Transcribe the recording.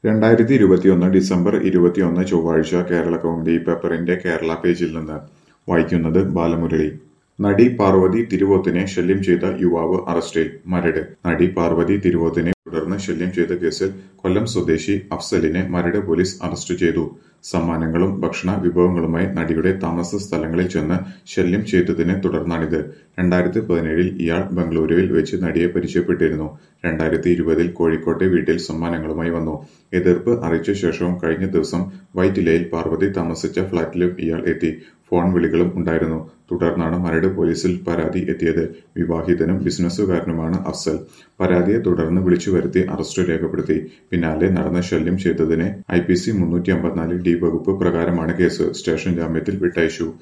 രണ്ടായിരത്തി ഇരുപത്തിയൊന്ന് ഡിസംബർ ഇരുപത്തിയൊന്ന് ചൊവ്വാഴ്ച കേരളകൗമുദി പേപ്പറിന്റെ കേരള പേജിൽ നിന്ന് വായിക്കുന്നത് ബാലമുരളി നടി പാർവതി തിരുവോത്തിനെ ശല്യം ചെയ്ത യുവാവ് അറസ്റ്റിൽ മരട് നടി പാർവതി തിരുവോത്തിനെ തുടർന്ന് ശല്യം ചെയ്ത കേസിൽ കൊല്ലം സ്വദേശി അഫ്സലിനെ മരട് പോലീസ് അറസ്റ്റ് ചെയ്തു സമ്മാനങ്ങളും ഭക്ഷണ വിഭവങ്ങളുമായി നടിയുടെ താമസ സ്ഥലങ്ങളിൽ ചെന്ന് ശല്യം ചെയ്തതിനെ തുടർന്നാണിത് രണ്ടായിരത്തി പതിനേഴിൽ ഇയാൾ ബംഗളൂരുവിൽ വെച്ച് നടിയെ പരിചയപ്പെട്ടിരുന്നു രണ്ടായിരത്തി ഇരുപതിൽ കോഴിക്കോട്ടെ വീട്ടിൽ സമ്മാനങ്ങളുമായി വന്നു എതിർപ്പ് അറിയിച്ച ശേഷവും കഴിഞ്ഞ ദിവസം വൈറ്റിലയിൽ പാർവതി താമസിച്ച ഫ്ളാറ്റിലും ഇയാൾ എത്തി ഫോൺ വിളികളും ഉണ്ടായിരുന്നു തുടർന്നാണ് മരട് പോലീസിൽ പരാതി എത്തിയത് വിവാഹിതനും ബിസിനസ്സുകാരനുമാണ് അഫ്സൽ പരാതിയെ തുടർന്ന് വിളിച്ചു വരുത്തി അറസ്റ്റ് രേഖപ്പെടുത്തി പിന്നാലെ നടന്ന ശല്യം ചെയ്തതിന് ഐ പി സി മുന്നൂറ്റി അമ്പത്തിനാല് ഡി വകുപ്പ് പ്രകാരമാണ് കേസ് സ്റ്റേഷൻ ജാമ്യത്തിൽ വിട്ടയച്ചു